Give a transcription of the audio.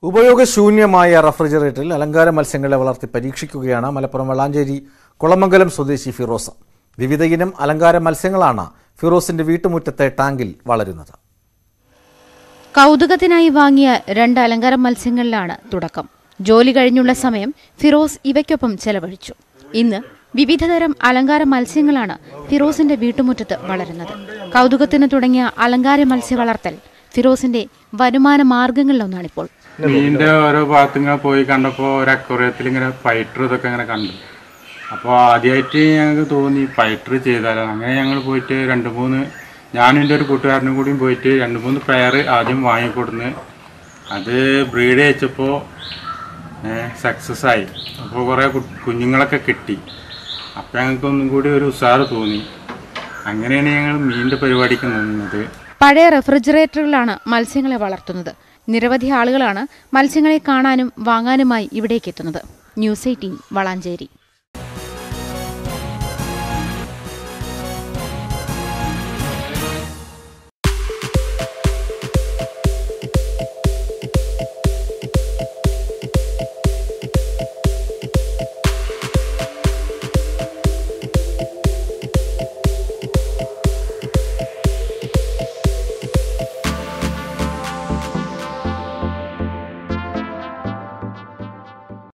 ഉപയോഗശൂന്യമായ റെഫ്രിജറേറ്ററിൽ അലങ്കാര മത്സ്യങ്ങളെ വളർത്തി പരീക്ഷിക്കുകയാണ് മലപ്പുറം വളാഞ്ചേരി കുളമംഗലം സ്വദേശി ഫിറോസ വിവിധ ഇനം അലങ്കാര മത്സ്യങ്ങളാണ് ഫിറോസിന്റെ വീട്ടുമുറ്റത്തെ ടാങ്കിൽ വളരുന്നത് കൗതുകത്തിനായി വാങ്ങിയ രണ്ട് അലങ്കാര മത്സ്യങ്ങളിലാണ് തുടക്കം ജോലി കഴിഞ്ഞുള്ള സമയം ഫിറോസ് ഇവയ്ക്കൊപ്പം ചെലവഴിച്ചു ഇന്ന് വിവിധതരം അലങ്കാര മത്സ്യങ്ങളാണ് ഫിറോസിന്റെ വീട്ടുമുറ്റത്ത് വളരുന്നത് കൗതുകത്തിന് തുടങ്ങിയ അലങ്കാര മത്സ്യ വളർത്തൽ ഫിറോസിന്റെ വരുമാന മാർഗങ്ങളിലൊന്നാണിപ്പോൾ മീനിന്റെ ഓരോ ഭാഗത്ത് ഇങ്ങനെ പോയി കണ്ടപ്പോൾ ഒരു അക്വറിയത്തിൽ ഇങ്ങനെ ഫൈറ്റർ ഇതൊക്കെ ഇങ്ങനെ കണ്ടു അപ്പോൾ ആദ്യമായിട്ട് ഞങ്ങൾക്ക് തോന്നി ഫൈറ്റർ ചെയ്താലോ അങ്ങനെ ഞങ്ങൾ പോയിട്ട് രണ്ട് മൂന്ന് ഞാനും എൻ്റെ ഒരു കൂട്ടുകാരനും കൂടിയും പോയിട്ട് രണ്ട് മൂന്ന് പെയർ ആദ്യം വാങ്ങിക്കൊടുന്ന് അത് ബ്രീഡ് വെച്ചപ്പോൾ സക്സസ് ആയി അപ്പോൾ കുറേ കു- കുഞ്ഞുങ്ങളൊക്കെ കിട്ടി അപ്പോൾ ഞങ്ങൾക്ക് ഒന്നും കൂടി ഒരു ഉഷാറ് തോന്നി അങ്ങനെയാണ് ഞങ്ങൾ മീനിൻ്റെ പരിപാടിക്ക് നിന്നത് പഴയ റെഫ്രിജറേറ്ററിലാണ് മത്സ്യങ്ങളെ വളർത്തുന്നത് നിരവധി ആളുകളാണ് മത്സ്യങ്ങളെ കാണാനും വാങ്ങാനുമായി ഇവിടേക്ക് എത്തുന്നത് ന്യൂസ് എയ്റ്റീൻ വളാഞ്ചേരി